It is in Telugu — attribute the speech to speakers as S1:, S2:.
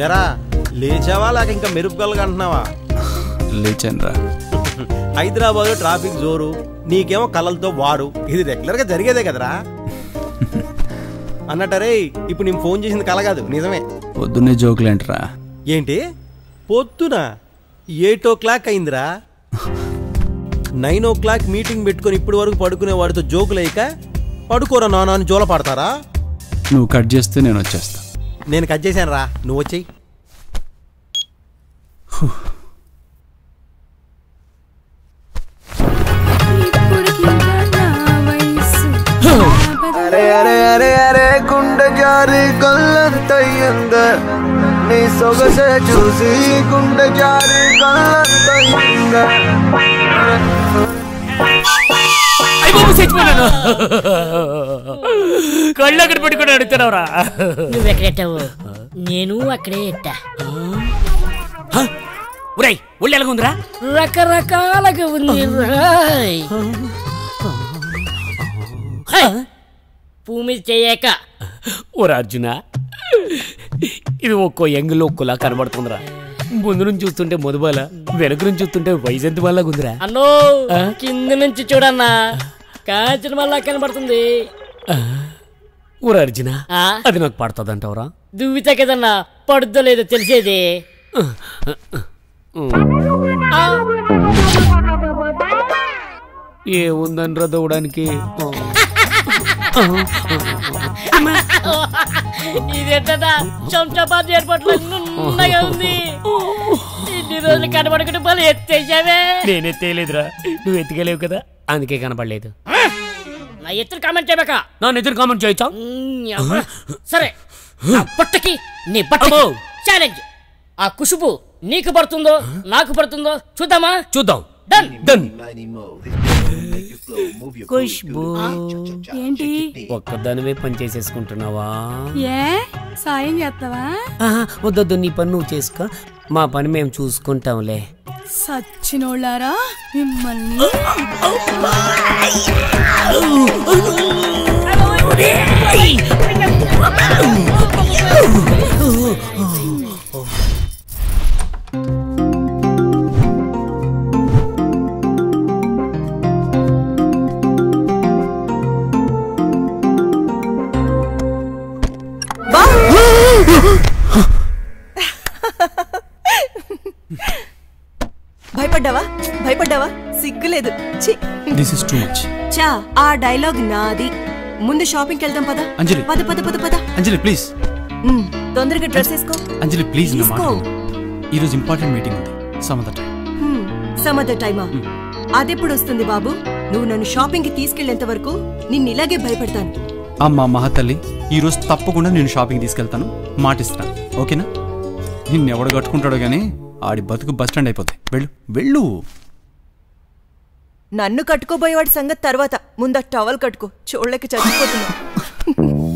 S1: ఎరా లేచావా లేక ఇంకా మెరుపుగలగా అంటున్నావా
S2: లేచానురా
S1: హైదరాబాద్ ట్రాఫిక్ జోరు నీకేమో కలలతో వారు ఇది రెగ్యులర్ గా జరిగేదే కదరా అన్నట్టరే ఇప్పుడు నేను ఫోన్ చేసింది కల కాదు నిజమే
S2: పొద్దున్నే జోకులేంట్రా
S1: ఏంటి పొద్దున ఎయిట్ ఓ క్లాక్ అయిందిరా నైన్ ఓ క్లాక్ మీటింగ్ పెట్టుకొని ఇప్పటి వరకు పడుకునే వాడితో జోకులేక పడుకోరా నాన్న అని జోల పడతారా
S2: నువ్వు కట్ చేస్తే నేను వచ్చేస్తా
S1: నేను కట్ చేశాను రా నువ్వు వచ్చేయి
S3: అరే అరే అరే అరే గుండె జారి కళ్ళంతయ్యంద నీ సొగసే చూసి గుండె జారి కళ్ళంతయ్యంద
S4: కళ్ళు అక్కడ పెట్టుకుని అడుగుతున్నావురా
S5: నువ్వెక్కడెట్టావు నేను అక్కడే ఎట్టా
S4: ఒరేయ్ ఒళ్ళు ఎలాగుందిరా
S5: రకరకాలుగా ఉంది రాయ్. హై! భూమి చేయక
S4: ఓరా అర్జున ఇది ఒక్కో ఎంగిల్ ఒక్కోలా కనబడుతుందిరా ముందు నుంచి చూస్తుంటే మధుబాల వెనక నుంచి చూస్తుంటే వైజంతి వాళ్ళ గుందిరా
S5: అన్నో కింద నుంచి చూడన్నా కాంచన వల్ల కనబడుతుంది
S4: ఊరా అర్జున
S5: ఆ?
S4: అది నాకు పడుతుందంటావురా
S5: దువ్వితే కదన్నా పడుద్దో లేదో తెలిసేది ఆ,
S4: ఏముందనరా దూవడానికి
S5: ఇదేంటన్నా శంషాబాద్ ఎయిర్పోర్ట్ లో నున్నగా ఉంది ఇన్ని రోజులు కనబడకుండా పలు ఎత్తేసావే
S4: నేనే తేలేదురా నువ్వు ఎత్తుకెలేవు కదా అందుకే కనపడలేదు
S5: నా ఎత్తులు కామెంట్ చేయబక
S4: నా ఎదురు కామెంట్ చేయొచ్చా
S5: సరే నా బట్టకి నీ బట్టకి
S4: అమ్మో.
S5: ఛాలెంజ్ ఆ కుషుబు నీకు పడుతుందో నాకు పడుతుందో చూద్దామా
S4: చూద్దాం
S5: డన్
S4: డన్
S6: ఏంటి
S4: ఒక్కదానివే పని చేసేసుకుంటున్నావా
S6: ఏ సాయం చేస్తావా
S4: ఆహా, వద్దొద్దు నీ పని నువ్వు చేసుకో మా పని మేము చూసుకుంటాంలే
S6: సచ్చినోళ్ళారా మిమ్మల్ని
S7: భయపడ్డావా భయపడ్డావా సిగ్గులేదు ఛీ
S2: దిస్ ఇస్ టూ మచ్
S7: చా ఆ డైలాగ్ నాది ముందు షాపింగ్కి వెళ్దాం పద
S2: అంజలి.
S7: పద పద పద పద
S2: అంజలి ప్లీజ్
S7: ఉమ్, తొందరగా డ్రెస్ వేసుకో
S2: అంజలి ప్లీజ్ నా మాట
S7: తీసుకో.
S2: విను. ఈరోజు ఇంపార్టెంట్ మీటింగ్ ఉంది సమత టైం
S7: సమద టైమా అదెప్పుడు వస్తుంది బాబు నువ్వు నన్ను షాపింగ్ కి తీసుకెళ్లేంత వరకు నిన్ను ఇలాగే భయపడతాను
S2: అమ్మా మహాతల్లి ఈరోజు తప్పకుండా నేను షాపింగ్ తీసుకెళ్తాను మాటిస్తాను ఓకేనా నిన్నెవడు కట్టుకుంటాడో గానీ ఆడి బతుకు బస్ స్టాండ్ అయిపోతాయి వెళ్ళు వెళ్ళు
S7: నన్ను కట్టుకోబోయేవాడి సంగతి తర్వాత ముందు ఆ టవల్ కట్టుకో చూడలేక చచ్చిపోతున్నా